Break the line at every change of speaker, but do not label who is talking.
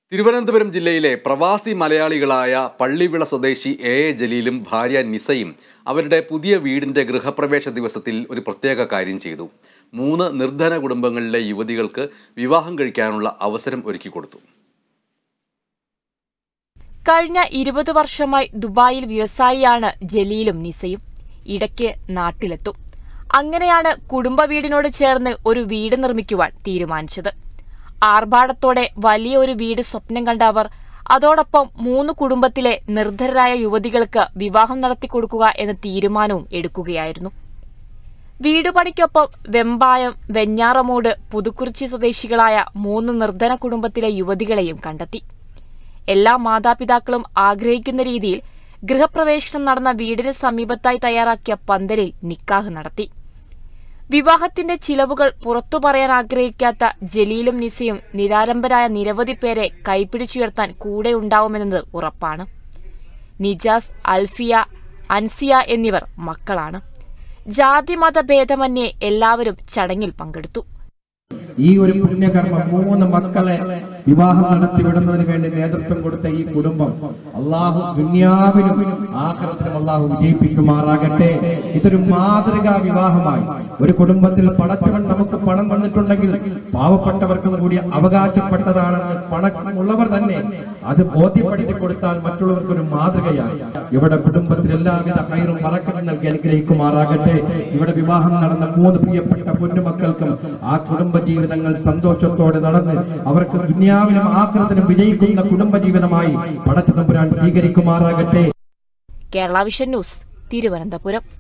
തിരുവനന്തപുരം ജില്ലയിലെ പ്രവാസി മലയാളികളായ പള്ളിവിള സ്വദേശി എ എ ജലീലും ഭാര്യ നിസയും അവരുടെ പുതിയ വീടിന്റെ ഗൃഹപ്രവേശ ദിവസത്തിൽ ഒരു പ്രത്യേക കാര്യം ചെയ്തു മൂന്ന് നിർധന കുടുംബങ്ങളിലെ യുവതികൾക്ക് വിവാഹം കഴിക്കാനുള്ള അവസരം ഒരുക്കി കൊടുത്തു
കഴിഞ്ഞ ഇരുപത് വർഷമായി ദുബായിൽ വ്യവസായിയാണ് ജലീലും നിസയും ഇടയ്ക്ക് നാട്ടിലെത്തും അങ്ങനെയാണ് കുടുംബ വീടിനോട് ചേർന്ന് ഒരു വീട് നിർമ്മിക്കുവാൻ തീരുമാനിച്ചത് ആർഭാടത്തോടെ വലിയ ഒരു വീട് സ്വപ്നം കണ്ട അവർ അതോടൊപ്പം മൂന്ന് കുടുംബത്തിലെ നിർധരരായ യുവതികൾക്ക് വിവാഹം നടത്തിക്കൊടുക്കുക എന്ന തീരുമാനവും എടുക്കുകയായിരുന്നു വീടുപണിക്കൊപ്പം വെമ്പായം വെഞ്ഞാറമൂട് പുതുക്കുറിച്ചി സ്വദേശികളായ മൂന്ന് നിർധന കുടുംബത്തിലെ യുവതികളെയും കണ്ടെത്തി എല്ലാ മാതാപിതാക്കളും ആഗ്രഹിക്കുന്ന രീതിയിൽ ഗൃഹപ്രവേശനം നടന്ന വീടിന് സമീപത്തായി തയ്യാറാക്കിയ പന്തലിൽ നിക്കാഹ് നടത്തി വിവാഹത്തിന്റെ ചിലവുകൾ പുറത്തു പറയാൻ ആഗ്രഹിക്കാത്ത ജലീലും നിസയും നിരാലംബരായ നിരവധി പേരെ കൈപിടിച്ചുയർത്താൻ കൂടെയുണ്ടാവുമെന്നത് ഉറപ്പാണ് നിജാസ് അൽഫിയ അൻസിയ എന്നിവർ മക്കളാണ് ജാതിമത ഭേദമന്യേ എല്ലാവരും ചടങ്ങിൽ പങ്കെടുത്തു
ഈ ഒരു പുണ്യകർമ്മം മൂന്ന് മക്കളെ വിവാഹം നടത്തി വിടുന്നതിന് വേണ്ടി നേതൃത്വം കൊടുത്ത ഈ കുടുംബം അള്ളാഹു ദുന്യാവിനും ആഹ്റത്തിനും അള്ളാഹു വിജയിപ്പിക്കുമാറാകട്ടെ ഇതൊരു മാതൃകാ വിവാഹമായി ഒരു കുടുംബത്തിൽ പടച്ചവൻ നമുക്ക് പണം തന്നിട്ടുണ്ടെങ്കിൽ പാവപ്പെട്ടവർക്കും കൂടി അവകാശപ്പെട്ടതാണെന്ന് പണമുള്ളവർ തന്നെ അത് ബോധ്യപ്പെടുത്തി കൊടുത്താൽ മറ്റുള്ളവർക്കൊരു മാതൃകയായി ഇവിടെ കുടുംബത്തിൽ എല്ലാവിധ ഹൈറും പറക്കലും നൽകി അനുഗ്രഹിക്കുമാറാകട്ടെ ഇവിടെ വിവാഹം നടന്ന മൂന്ന് പ്രിയപ്പെട്ട പൊന്നുമക്കൾക്കും ആ കുടുംബ ജീവിതങ്ങൾ സന്തോഷത്തോടെ നടന്ന് അവർക്ക് ദുന്യാവിനും ആക്രത്തിനും വിജയിക്കുന്ന കുടുംബ ജീവിതമായി പടച്ചതമ്പുരാൻ സ്വീകരിക്കുമാറാകട്ടെ
കേരള വിഷൻ ന്യൂസ് തിരുവനന്തപുരം